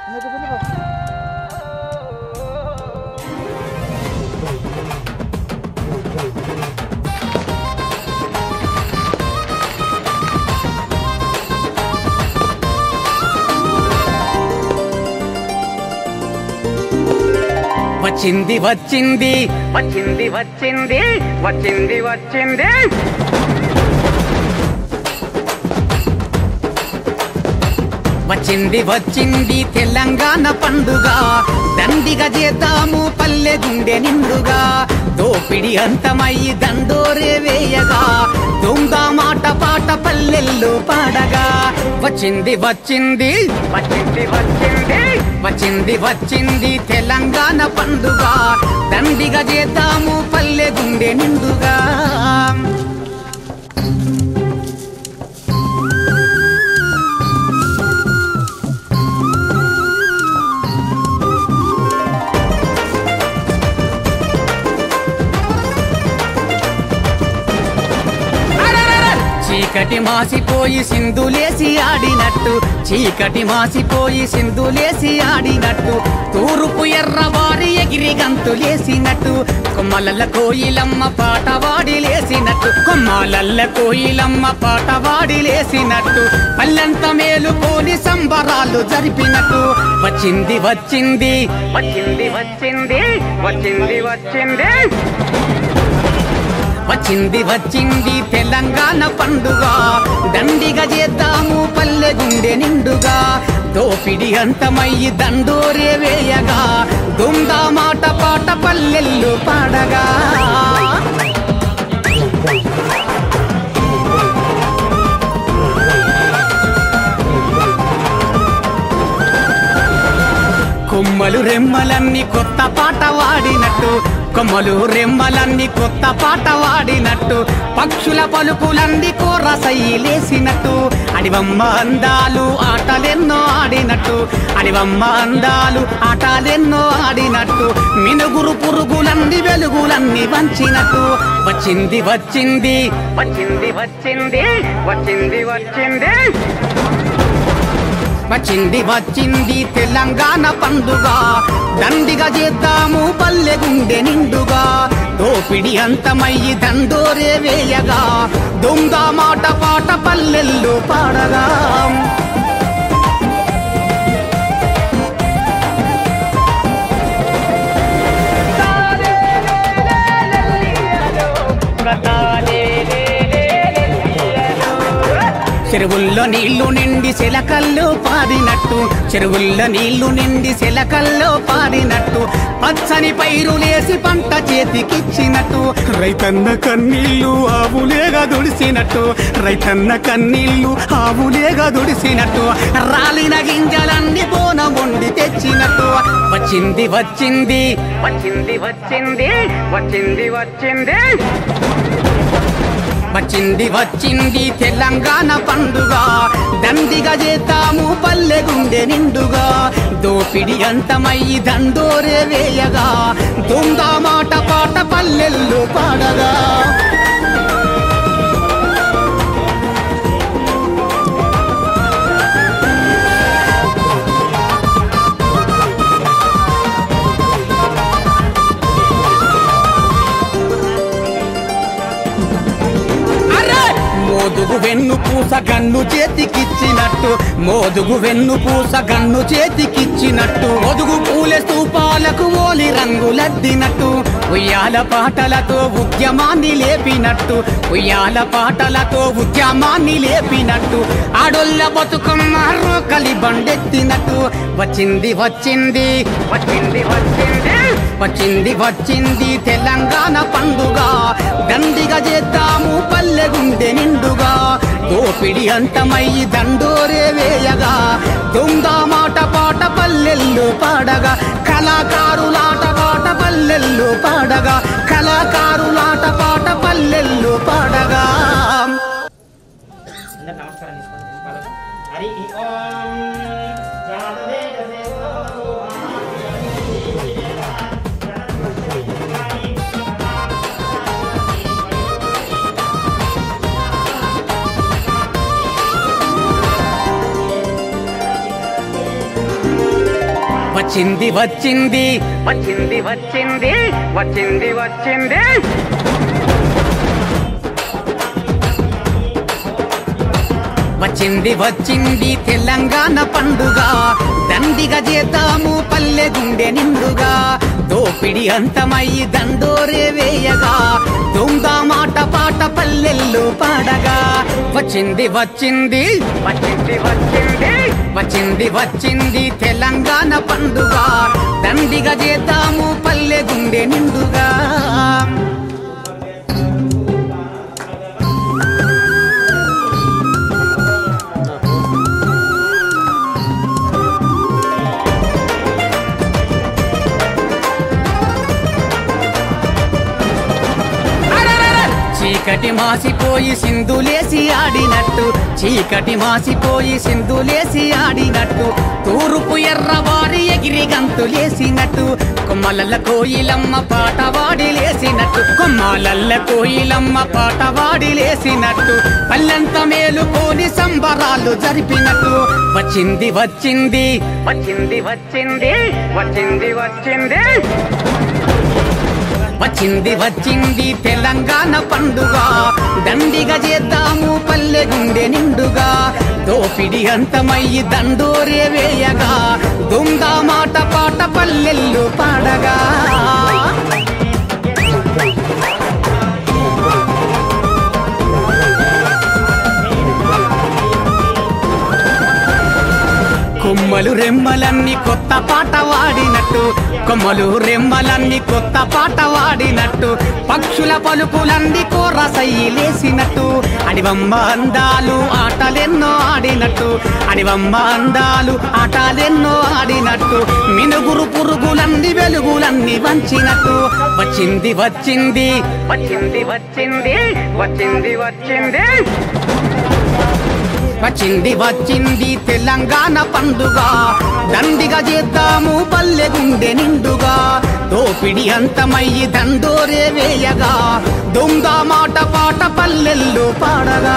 వచ్చింది వచ్చింది వచ్చింది వచ్చింది వచ్చింది వచ్చింది వచ్చింది వచ్చింది తెలంగాణ పండుగ దండిగా చేద్దాము పల్లె గుండె నిండుగా దోపిడి అంతమయ్యి దండోరే వేయగా మాట పాట పల్లెల్లో పాడగా వచ్చింది వచ్చింది వచ్చింది వచ్చింది వచ్చింది వచ్చింది తెలంగాణ పండుగ దండిగా చేద్దాము పల్లె గుండె నిండుగా చీకటి మాసిపోయి సింధులేసి ఆడినట్టు చీకటి మాసిపోయి సింధులేసి ఆడినట్టు తూర్పు ఎర్రవారి ఎగిరి గంతులేసినట్టు కొమ్మలల్ల కోయిలమ్మ పాట వాడి లేసినట్టు కొమ్మలల్ల కోయిలమ్మ పాట వాడి లేసినట్టు పల్లెంత మేలుకోని సంబరాలు జరిపినట్టు వచ్చింది వచ్చింది వచ్చింది వచ్చింది వచ్చింది వచ్చింది వచ్చింది వచ్చింది తెలంగాణ పండుగ దండిగా చేద్దాము పల్లె గుండె నిండుగా దోపిడి అంతమయ్యి దండోరే వేయగా మాట పాట పల్లెల్లో పాడగా కొమ్మలు రెమ్మలన్నీ కొత్త పాట వాడినట్టు కొమ్మలు రెమ్మలన్నీ కొత్త పాట వాడినట్టు పక్షుల పలుకులన్నీ కోరసయ్యిలేసినట్టు అడివమ్మ అందాలు ఆటలెన్నో ఆడినట్టు అడివమ్మ అందాలు ఆటలెన్నో ఆడినట్టు మినుగురు పురుగులన్నీ వెలుగులన్నీ వంచినట్టు వచ్చింది వచ్చింది వచ్చింది వచ్చింది వచ్చింది వచ్చింది వచ్చింది వచ్చింది తెలంగాణ పండుగ దండిగా చేద్దాము పల్లె గుండె నిండుగా దోపిడి అంతమయ్యి దండోరే వేయగా దొంగ మాట పాట పల్లెల్లో పాడగా చెరువుల్లో నీళ్లు నిండి శిలకల్లో పారినట్టు చెరువుల్లో నీళ్లు నిండి శిలకల్లో పారినట్టు పచ్చని పైరులేసి పంట చేతికిచ్చినట్టు రైతన్న కన్నీళ్లు ఆవులేగా దుడిసినట్టు రైతన్న కన్నీళ్లు ఆవులేగా దుడిసినట్టు రాలిన గింజలన్నీ బోన వండి తెచ్చినట్టు వచ్చింది వచ్చింది వచ్చింది వచ్చింది వచ్చింది వచ్చింది వచ్చింది వచ్చింది తెలంగాణ పండుగ దండిగా చేద్దాము పల్లె గుండె నిండుగా దోపిడి అంతమయ్యి దండోరే వేయగా దొంగ మాట పాట పల్లెల్లో పాడగా అరే! మోదుగు వెన్ను పూస గన్ను చేతికిచ్చినట్టు మోదుగు వెన్ను పూస గన్ను చేతికిచ్చినట్టు మోదుగు పూలే స్తూపాలకు ఓలి రంగులద్దినట్టు ఉయ్యాల పాటలతో ఉద్యమాన్ని లేపినట్టు ఉయ్యాల పాటలతో ఉద్యమాన్ని లేపినట్టు ఆడొల్ల బతుకమ్మ రోకలి బండెత్తినట్టు వచ్చింది వచ్చింది వచ్చింది వచ్చింది వచ్చింది వచ్చింది తెలంగాణ పండుగ దండిగా చేద్దాము పల్లె గుండె నిండుగా దోపిడి అంతమయ్యి దండోరే వేయగా దొంగ మాట పాట పల్లెల్లో పాడగా కళాకారులాట పాట పల్లెల్లో పాడగా కళాకారులాట పాట పల్లెల్లో పాడగా అందరు నమస్కారం తీసుకోండి పాలకు. హరి ఓం జాతవే జసేతో వచ్చింది వచ్చింది వచ్చింది వచ్చింది వచ్చింది వచ్చింది వచ్చింది వచ్చింది తెలంగాణ పండుగ దండిగా చేద్దాము పల్లె గుండె నిండుగా దోపిడి అంతమయ్యి దండోరే వేయగా మాట పాట పల్లెల్లో పాడగా వచ్చింది వచ్చింది వచ్చింది వచ్చింది వచ్చింది వచ్చింది తెలంగాణ పండుగ దండిగా చేద్దాము పల్లె గుండె నిండుగా చీకటి మాసిపోయి సింధులేసి ఆడినట్టు చీకటి మాసిపోయి సింధులేసి ఆడినట్టు తూర్పు ఎర్రవారి ఎగిరి గంతులేసినట్టు కొమ్మలల్ల కోయిలమ్మ పాట వాడి లేసినట్టు కొమ్మలల్ల కోయిలమ్మ పాట వాడి లేసినట్టు పల్లెంత మేలుకోని సంబరాలు జరిపినట్టు వచ్చింది వచ్చింది వచ్చింది వచ్చింది వచ్చింది వచ్చింది వచ్చింది వచ్చింది తెలంగాణ పండుగ దండిగా చేద్దాము పల్లె గుండె నిండుగా దోపిడి అంతమయ్యి దండోరే వేయగా దుందా మాట పాట పల్లెల్లో పాడగా కొమ్మలు రెమ్మలన్నీ కొత్త పాట వాడినట్టు కొమ్మలు రెమ్మలన్నీ కొత్త పాట వాడినట్టు పక్షుల పలుకులన్నీ కోరసయ్యిలేసినట్టు అడివమ్మ అందాలు ఆటలెన్నో ఆడినట్టు అడివమ్మ అందాలు ఆటలెన్నో ఆడినట్టు మినుగురు పురుగులన్నీ వెలుగులన్నీ వంచినట్టు వచ్చింది వచ్చింది వచ్చింది వచ్చింది వచ్చింది వచ్చింది వచ్చింది వచ్చింది తెలంగాణ పండుగ దండిగా చేద్దాము పల్లె గుండె నిండుగా దోపిడి అంతమయ్యి దండోరే వేయగా దొంగ మాట పాట పల్లెల్లో పాడగా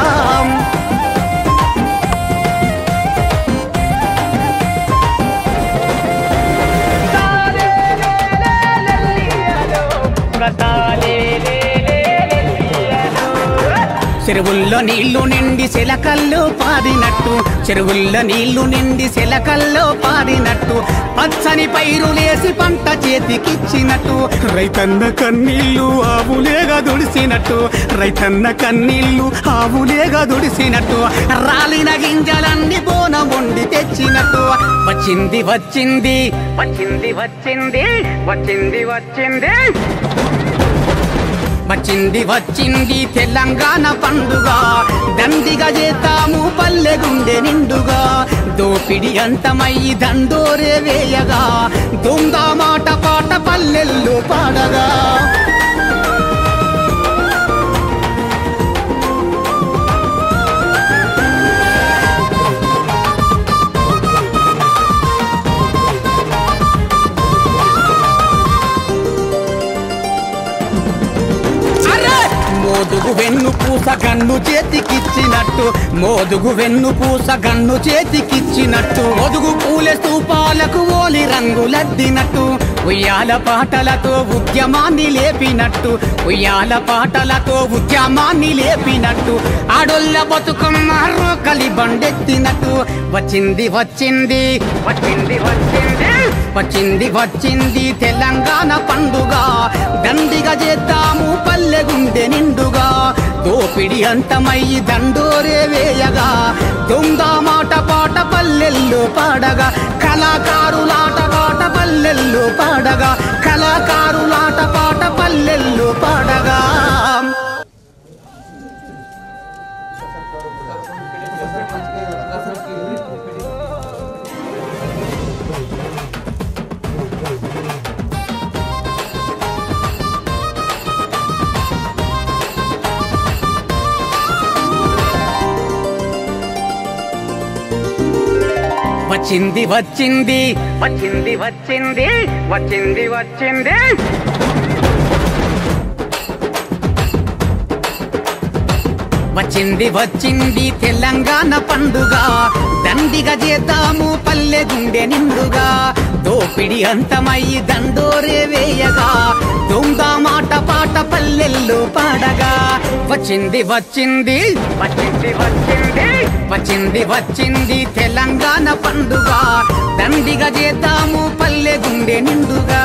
చెరువుల్లో నీళ్లు నిండి శిలకల్లో పారినట్టు చెరువుల్లో నీళ్లు నిండి శిలకల్లో పారినట్టు పచ్చని పైరులేసి పంట చేతికిచ్చినట్టు రైతన్న కన్నీళ్లు ఆవులేగా దుడిసినట్టు రైతన్న కన్నీళ్లు ఆవులేగా దుడిసినట్టు రాలిన గింజలన్నీ బోనం వండి తెచ్చినట్టు వచ్చింది వచ్చింది వచ్చింది వచ్చింది వచ్చింది వచ్చింది వచ్చింది వచ్చింది తెలంగాణ పండుగ దండిగా చేద్దాము పల్లె గుండె నిండుగా దోపిడి అంతమయ్యి దండోరే వేయగా దొంగ మాట పాట పల్లెల్లో పాడగా అరే! మోదుగు వెన్ను పూస గన్ను చేతికిచ్చినట్టు మోదుగు వెన్ను పూస గన్ను చేతికిచ్చినట్టు మోదుగు పూలె స్తూపాలకు ఓలి రంగులద్దినట్టు ఉయ్యాల పాటలతో ఉద్యమాన్ని లేపినట్టు ఉయ్యాల పాటలతో ఉద్యమాన్ని లేపినట్టు ఆడొల్ల బతుకమ్మ రోకలి బండెత్తినట్టు వచ్చింది వచ్చింది వచ్చింది వచ్చింది వచ్చింది వచ్చింది తెలంగాణ పండుగ దండిగా చేద్దాము పల్లె గుండె నిండుగా దోపిడి అంతమయ్యి దండోరే వేయగా దొంగ మాట పాట పల్లెల్లో పాడగా కళాకారులాట పాట పల్లెల్లో పాడగా కళాకారులాట పాట పల్లెల్లో పాడగా వచ్చింది వచ్చింది వచ్చింది వచ్చింది వచ్చింది వచ్చింది వచ్చింది వచ్చింది తెలంగాణ పండుగ దండిగా చేద్దాము పల్లె గుండె నిండుగా దో దోపిడి అంతమయ్యి దండోరే వేయగా దొంగ మాట పాట పల్లెల్లో పాడగా వచ్చింది వచ్చింది వచ్చింది వచ్చింది వచ్చింది వచ్చింది తెలంగాణ పండుగ దండిగా చేద్దాము పల్లె గుండె నిండుగా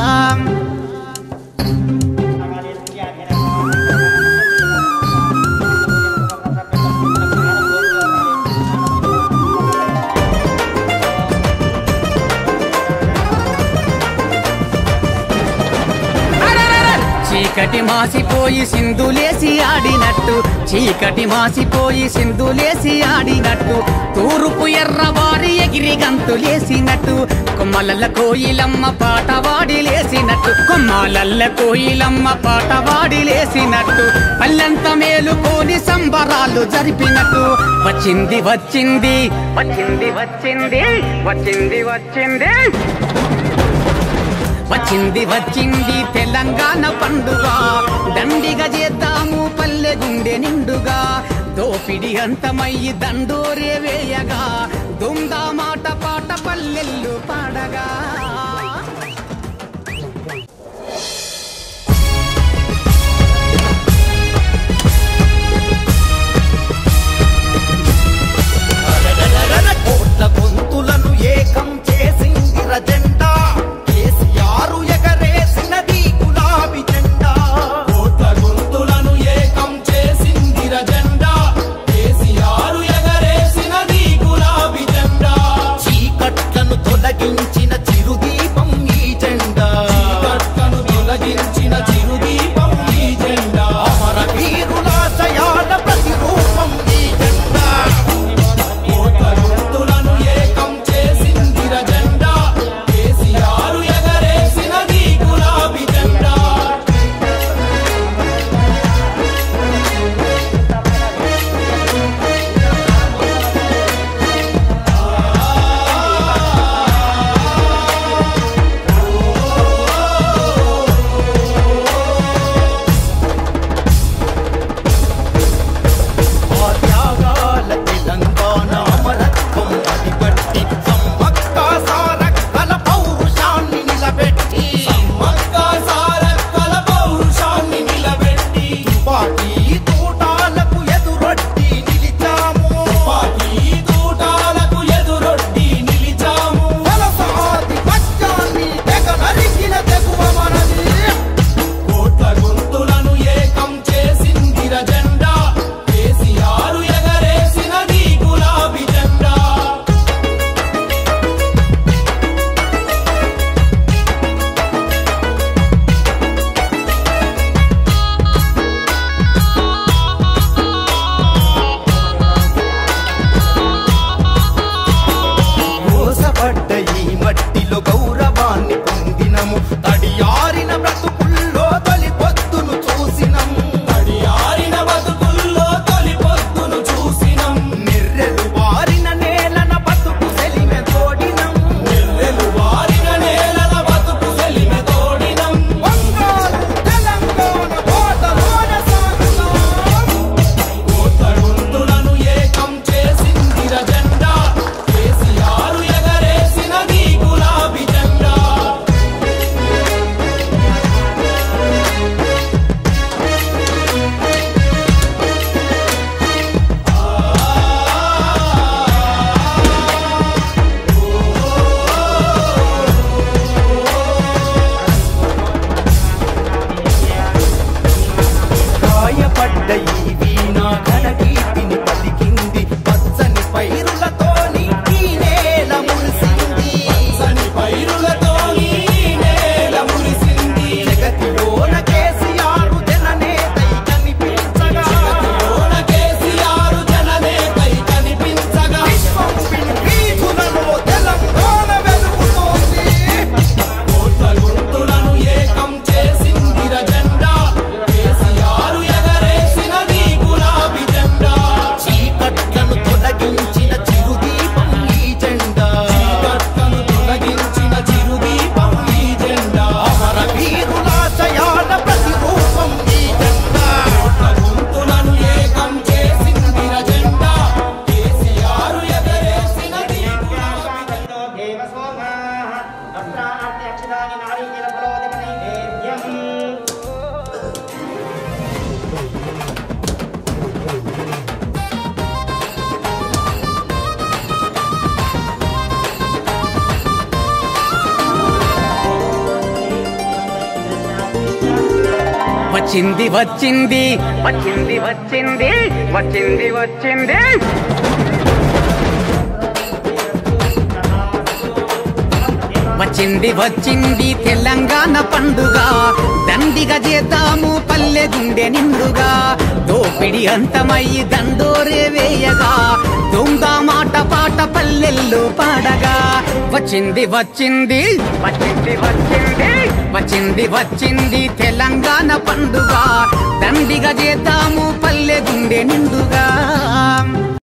చీకటి మాసిపోయి సింధులేసి ఆడినట్టు చీకటి మాసిపోయి సింధులేసి ఆడినట్టు తూర్పు ఎర్రవారి ఎగిరి గంతులేసినట్టు కొమ్మలల్ల కోయిలమ్మ పాట వాడి లేసినట్టు కొమ్మలల్ల కోయిలమ్మ పాట వాడి లేసినట్టు పల్లెంత మేలుకోని సంబరాలు జరిపినట్టు వచ్చింది వచ్చింది వచ్చింది వచ్చింది వచ్చింది వచ్చింది వచ్చింది వచ్చింది తెలంగాణ పండుగ దండిగా చేద్దాము పల్లె గుండె నిండుగా దోపిడి అంతమయ్యి దండోరే వేయగా దుందా మాట పాట పల్లెల్లు పాడగా కోట్ల గొంతులను ఏకం చేసిందిర జెండా కేసీఆర్ ఎగరేసినది గులాబీ జెండా కోట్ల గొంతులను ఏకం చేసిందిర జెండా కేసీఆర్ ఎగరేసినది గులాబీ జెండా చీకట్లను తొలగించిన చిరు వచ్చింది వచ్చింది వచ్చింది వచ్చింది వచ్చింది వచ్చింది వచ్చింది వచ్చింది తెలంగాణ పండుగ దండిగా చేద్దాము పల్లె గుండె నిండుగా దోపిడి అంతమయ్యి దండోరే వేయగా దొంగ మాట పాట పల్లెల్లో పాడగా వచ్చింది వచ్చింది వచ్చింది వచ్చింది వచ్చింది వచ్చింది తెలంగాణ పండుగ దండిగా చేద్దాము పల్లె గుండె నిండుగా